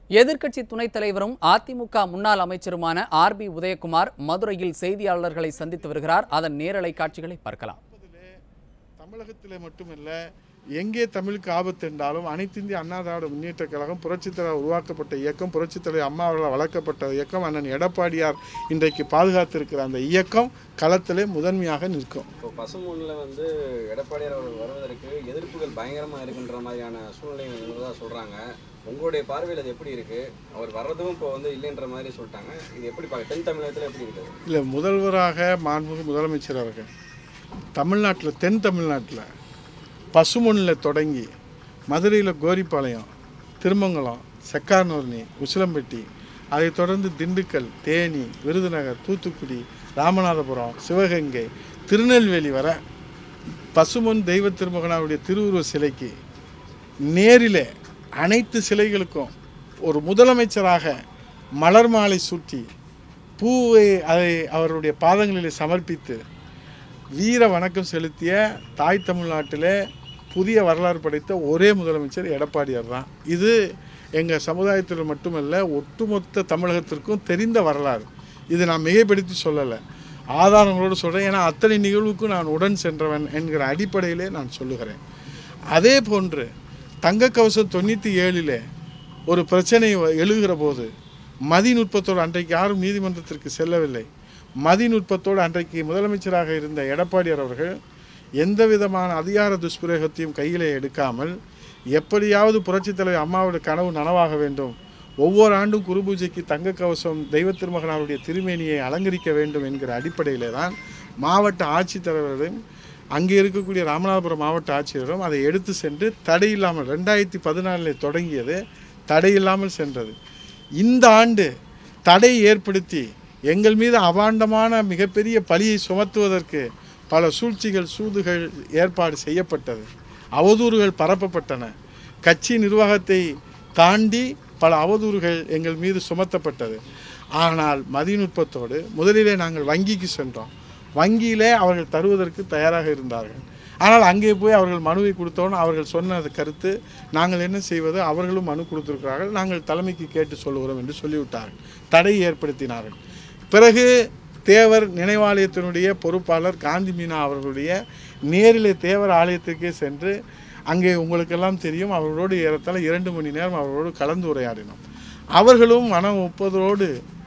எதிர்க்கட்சி துணைத் தலைவரும் அதிமுக முன்னாள் அமைச்சருமான ஆர் பி உதயகுமார் மதுரையில் செய்தியாளர்களை சந்தித்து வருகிறார் அதன் நேரலை காட்சிகளை பார்க்கலாம் தமிழகத்திலே மட்டுமல்ல எங்கே தமிழுக்கு ஆபத்து என்றாலும் அனைத்து இந்திய அண்ணா திராவிட முன்னேற்ற கழகம் புரட்சித் தலைவர் உருவாக்கப்பட்ட இயக்கம் புரட்சித் தலைவர் அம்மா அவர்களால் வளர்க்கப்பட்ட இயக்கம் அண்ணன் எடப்பாடியார் இன்றைக்கு பாதுகாத்திருக்கிற அந்த இயக்கம் களத்திலே முதன்மையாக நிற்கும் இப்போ பசுமூணில் வந்து எடப்பாடியார் அவர்கள் வருவதற்கு எதிர்ப்புகள் பயங்கரமாக இருக்குன்ற மாதிரியான சூழ்நிலை இருந்ததாக சொல்கிறாங்க உங்களுடைய பார்வையில் அது எப்படி இருக்குது அவர் வர்றதும் இப்போ வந்து இல்லைன்ற மாதிரி சொல்லிட்டாங்க இது எப்படி பார்க்க தென் தமிழகத்தில் எப்படி இருக்குது இல்லை முதல்வராக மாண்புமிகு முதலமைச்சர் அவர்கள் தமிழ்நாட்டில் தென் தமிழ்நாட்டில் பசுமொன்னில் தொடங்கி மதுரையில் கோரிப்பாளையம் திருமங்கலம் செக்கானூர்னி உசிலம்பட்டி அதைத் தொடர்ந்து திண்டுக்கல் தேனி விருதுநகர் தூத்துக்குடி ராமநாதபுரம் சிவகங்கை திருநெல்வேலி வர பசுமொன் தெய்வ திருமகனாவுடைய திருவுருவ சிலைக்கு நேரிலே அனைத்து சிலைகளுக்கும் ஒரு முதலமைச்சராக மலர் மாலை சூட்டி பூவை அதை அவருடைய பாதங்களிலே சமர்ப்பித்து வீர வணக்கம் செலுத்திய தாய் தமிழ்நாட்டிலே புதிய வரலாறு படைத்த ஒரே முதலமைச்சர் எடப்பாடியார் தான் இது எங்கள் சமுதாயத்தில் மட்டுமல்ல ஒட்டுமொத்த தமிழகத்திற்கும் தெரிந்த வரலாறு இது நான் மிகைப்படுத்தி சொல்லலை ஆதாரங்களோடு சொல்கிறேன் ஏன்னா அத்தனை நிகழ்வுக்கும் நான் உடன் சென்றவன் என்கிற அடிப்படையிலே நான் சொல்லுகிறேன் அதே போன்று தங்க கவசம் தொண்ணூற்றி ஏழிலே ஒரு பிரச்சனை வ- எழுகிற போது மதிநுட்பத்தோடு அன்றைக்கு யாரும் நீதிமன்றத்திற்கு செல்லவில்லை மதிநுட்பத்தோடு அன்றைக்கு முதலமைச்சராக இருந்த எடப்பாடியார் அவர்கள் எந்த விதமான அதிகார துஷ்பிரயோகத்தையும் கையிலே எடுக்காமல் எப்படியாவது புரட்சித் தலைவர் அம்மாவுடைய கனவு நனவாக வேண்டும் ஒவ்வொரு ஆண்டும் குரு பூஜைக்கு தங்க கவசம் தெய்வ திருமகனாருடைய திருமேனியை அலங்கரிக்க வேண்டும் என்கிற அடிப்படையிலே தான் மாவட்ட ஆட்சித்தலைவரும் அங்கே இருக்கக்கூடிய ராமநாதபுரம் மாவட்ட ஆட்சியரும் அதை எடுத்து சென்று தடையில்லாமல் ரெண்டாயிரத்தி பதினாலில் தொடங்கியது தடையில்லாமல் சென்றது இந்த ஆண்டு தடை ஏற்படுத்தி எங்கள் மீது அபாண்டமான மிகப்பெரிய பழியை சுமத்துவதற்கு பல சூழ்ச்சிகள் சூதுகள் ஏற்பாடு செய்யப்பட்டது அவதூறுகள் பரப்பப்பட்டன கட்சி நிர்வாகத்தை தாண்டி பல அவதூறுகள் எங்கள் மீது சுமத்தப்பட்டது ஆனால் மதிநுட்பத்தோடு முதலிலே நாங்கள் வங்கிக்கு சென்றோம் வங்கியிலே அவர்கள் தருவதற்கு தயாராக இருந்தார்கள் ஆனால் அங்கே போய் அவர்கள் மனுவை கொடுத்தோன்னு அவர்கள் சொன்ன அது கருத்து நாங்கள் என்ன செய்வது அவர்களும் மனு கொடுத்திருக்கிறார்கள் நாங்கள் தலைமைக்கு கேட்டு சொல்லுகிறோம் என்று சொல்லிவிட்டார்கள் தடை ஏற்படுத்தினார்கள் பிறகு தேவர் நினைவாலயத்தினுடைய பொறுப்பாளர் காந்தி மீனா அவர்களுடைய நேரிலே தேவர் ஆலயத்திற்கே சென்று அங்கே உங்களுக்கெல்லாம் தெரியும் அவர்களோடு ஏறத்தாழ இரண்டு மணி நேரம் அவர்களோடு கலந்து உரையாடினோம் அவர்களும் மனம் ஒப்பதோடு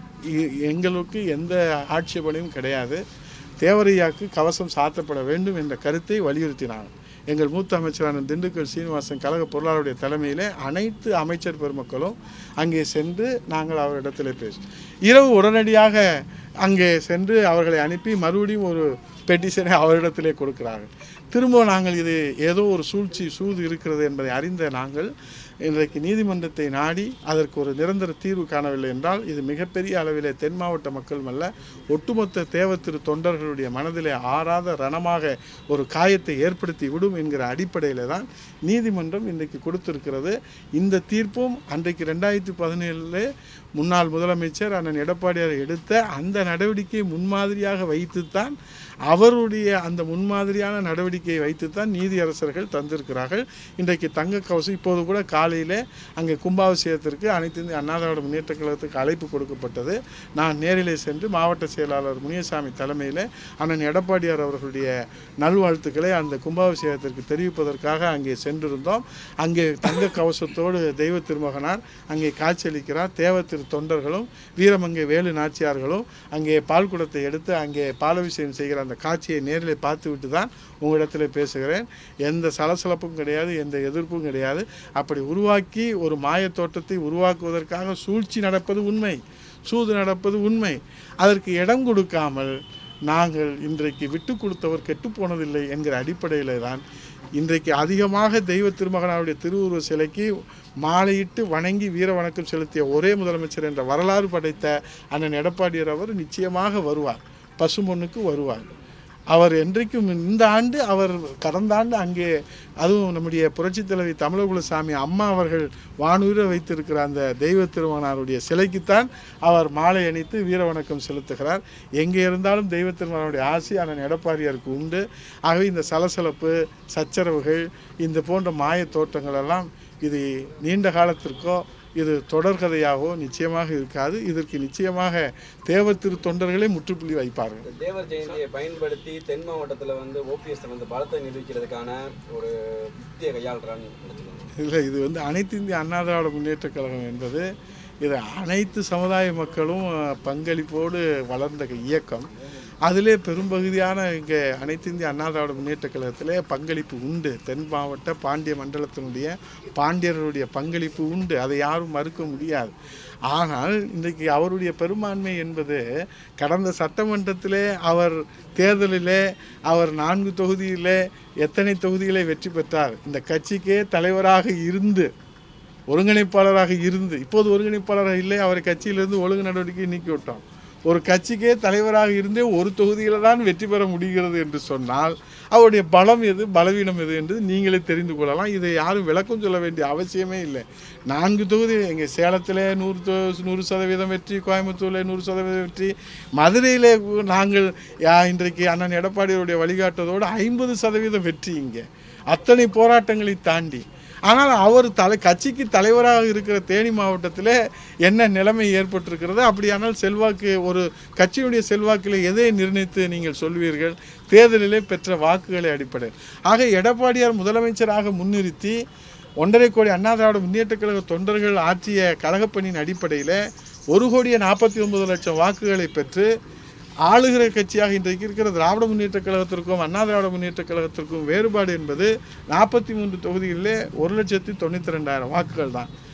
இ- எங்களுக்கு எந்த ஆட்சேபனையும் கிடையாது தேவரையாக்கு கவசம் சாத்தப்பட வேண்டும் என்ற கருத்தை வலியுறுத்தினார்கள் எங்கள் மூத்த அமைச்சரான திண்டுக்கல் சீனிவாசன் கழக பொருளாளருடைய தலைமையிலே அனைத்து அமைச்சர் பெருமக்களும் அங்கே சென்று நாங்கள் அவரிடத்தில் பேச இரவு உடனடியாக அங்கே சென்று அவர்களை அனுப்பி மறுபடியும் ஒரு பெட்டிஷனை அவரிடத்திலே கொடுக்கிறார்கள் திரும்ப நாங்கள் இது ஏதோ ஒரு சூழ்ச்சி சூது இருக்கிறது என்பதை அறிந்த நாங்கள் இன்றைக்கு நீதிமன்றத்தை நாடி அதற்கு ஒரு நிரந்தர தீர்வு காணவில்லை என்றால் இது மிகப்பெரிய அளவிலே தென் மாவட்ட மக்கள் அல்ல ஒட்டுமொத்த தேவத்திரு தொண்டர்களுடைய மனதிலே ஆறாத ரணமாக ஒரு காயத்தை ஏற்படுத்தி விடும் என்கிற அடிப்படையில் தான் நீதிமன்றம் இன்றைக்கு கொடுத்திருக்கிறது இந்த தீர்ப்பும் அன்றைக்கு ரெண்டாயிரத்தி பதினேழில் முன்னாள் முதலமைச்சர் அண்ணன் எடப்பாடியார் எடுத்த அந்த நடவடிக்கையை முன்மாதிரியாக வைத்துத்தான் அவருடைய அந்த முன்மாதிரியான நடவடிக்கையை வைத்துத்தான் நீதியரசர்கள் தந்திருக்கிறார்கள் இன்றைக்கு தங்க கவசம் இப்போது கூட காலையில் அங்கே கும்பாபிஷேகத்திற்கு அனைத்து இந்திய அண்ணா திராவிட முன்னேற்ற கழகத்துக்கு அழைப்பு கொடுக்கப்பட்டது நான் நேரிலே சென்று மாவட்ட செயலாளர் முனியசாமி தலைமையில் அண்ணன் எடப்பாடியார் அவர்களுடைய நல்வாழ்த்துக்களை அந்த கும்பாபிஷேகத்திற்கு தெரிவிப்பதற்காக அங்கே சென்றிருந்தோம் அங்கே தங்க கவசத்தோடு தெய்வ திருமகனார் அங்கே காட்சியளிக்கிறார் தேவ திரு தொண்டர்களும் வீரமங்கை வேலு நாச்சியார்களும் அங்கே பால் குடத்தை எடுத்து அங்கே பாலபிஷேகம் செய்கிற அந்த காட்சியை நேரில் பார்த்துவிட்டு தான் உங்களிடத்தில் பேசுகிறேன் எந்த சலசலப்பும் கிடையாது எந்த எதிர்ப்பும் கிடையாது அப்படி உருவாக்கி ஒரு மாயத் தோட்டத்தை உருவாக்குவதற்காக சூழ்ச்சி நடப்பது உண்மை சூது நடப்பது உண்மை அதற்கு இடம் கொடுக்காமல் நாங்கள் இன்றைக்கு விட்டு கொடுத்தவர் கெட்டுப் போனதில்லை என்கிற அடிப்படையில் தான் இன்றைக்கு அதிகமாக தெய்வ திருமகனாருடைய திருவுருவ சிலைக்கு மாலையிட்டு வணங்கி வீர வணக்கம் செலுத்திய ஒரே முதலமைச்சர் என்ற வரலாறு படைத்த அண்ணன் எடப்பாடியார் அவர் நிச்சயமாக வருவார் பசும்பொன்னுக்கு வருவார் அவர் என்றைக்கும் இந்த ஆண்டு அவர் கடந்த ஆண்டு அங்கே அதுவும் நம்முடைய புரட்சித் தலைவி தமிழகுலசாமி அம்மா அவர்கள் வானுயிர வைத்திருக்கிற அந்த தெய்வ திருமகனாருடைய சிலைக்குத்தான் அவர் மாலை அணித்து வீர வணக்கம் செலுத்துகிறார் எங்கே இருந்தாலும் தெய்வ திருமகனுடைய ஆசி அண்ணன் எடப்பாடியாருக்கு உண்டு ஆகவே இந்த சலசலப்பு சச்சரவுகள் இந்த போன்ற மாயத் தோற்றங்கள் எல்லாம் இது நீண்ட காலத்திற்கோ இது தொடர்கதையாகவோ நிச்சயமாக இருக்காது இதற்கு நிச்சயமாக தேவர் திரு தொண்டர்களே முற்றுப்புள்ளி வைப்பார்கள் இந்த தேவர் ஜெயந்தியை பயன்படுத்தி தென் மாவட்டத்தில் வந்து ஓபிஎஸ் வந்து பலத்தை நிரூபிக்கிறதுக்கான ஒரு யுக்தியை கையாளுறான்னு நினைச்சுக்கோங்க இல்லை இது வந்து அனைத்து இந்திய அண்ணா திராவிட முன்னேற்ற கழகம் என்பது இது அனைத்து சமுதாய மக்களும் அஹ், பங்களிப்போடு வளர்ந்த இயக்கம் அதிலே பெரும்பகுதியான இங்கே அனைத்து இந்திய அண்ணா திராவிட முன்னேற்ற கழகத்திலே பங்களிப்பு உண்டு தென் மாவட்ட பாண்டிய மண்டலத்தினுடைய பாண்டியர்களுடைய பங்களிப்பு உண்டு அதை யாரும் மறுக்க முடியாது ஆனால் இன்றைக்கு அவருடைய பெரும்பான்மை என்பது கடந்த சட்டமன்றத்திலே அவர் தேர்தலிலே அவர் நான்கு தொகுதியிலே எத்தனை தொகுதிகளை வெற்றி பெற்றார் இந்த கட்சிக்கே தலைவராக இருந்து ஒருங்கிணைப்பாளராக இருந்து இப்போது ஒருங்கிணைப்பாளராக இல்லை அவரை கட்சியிலிருந்து ஒழுங்கு நடவடிக்கை நீக்கி விட்டோம் ஒரு கட்சிக்கே தலைவராக இருந்தே ஒரு தொகுதியில் தான் வெற்றி பெற முடிகிறது என்று சொன்னால் அவருடைய பலம் எது பலவீனம் எது என்று நீங்களே தெரிந்து கொள்ளலாம் இதை யாரும் விளக்கம் சொல்ல வேண்டிய அவசியமே இல்லை நான்கு தொகுதி எங்கே சேலத்தில் நூறு தொ- நூறு சதவீதம் வெற்றி கோயம்புத்தூரில் நூறு சதவீதம் வெற்றி மதுரையிலே நாங்கள் யா- இன்றைக்கு அண்ணன் எடப்பாடியுடைய வழிகாட்டுவதோடு ஐம்பது சதவீதம் வெற்றி இங்கே அத்தனை போராட்டங்களை தாண்டி ஆனால் அவர் தலை கட்சிக்கு தலைவராக இருக்கிற தேனி மாவட்டத்தில் என்ன நிலைமை ஏற்பட்டிருக்கிறது அப்படியானால் செல்வாக்கு ஒரு கட்சியுடைய செல்வாக்கில் எதை நிர்ணயித்து நீங்கள் சொல்வீர்கள் தேர்தலிலே பெற்ற வாக்குகளை அடிப்படையில் ஆக எடப்பாடியார் முதலமைச்சராக முன்னிறுத்தி ஒன்றரை கோடி அண்ணா திராவிட முன்னேற்ற கழக தொண்டர்கள் ஆற்றிய கழகப்பணியின் அடிப்படையில் ஒரு கோடியே நாற்பத்தி ஒன்பது லட்சம் வாக்குகளை பெற்று ஆளுகிற கட்சியாக இன்றைக்கு இருக்கிற திராவிட முன்னேற்ற கழகத்திற்கும் அண்ணா திராவிட முன்னேற்ற கழகத்திற்கும் வேறுபாடு என்பது நாற்பத்தி மூன்று தொகுதிகளிலே ஒரு லட்சத்தி தொண்ணூற்றி ரெண்டாயிரம் வாக்குகள் தான்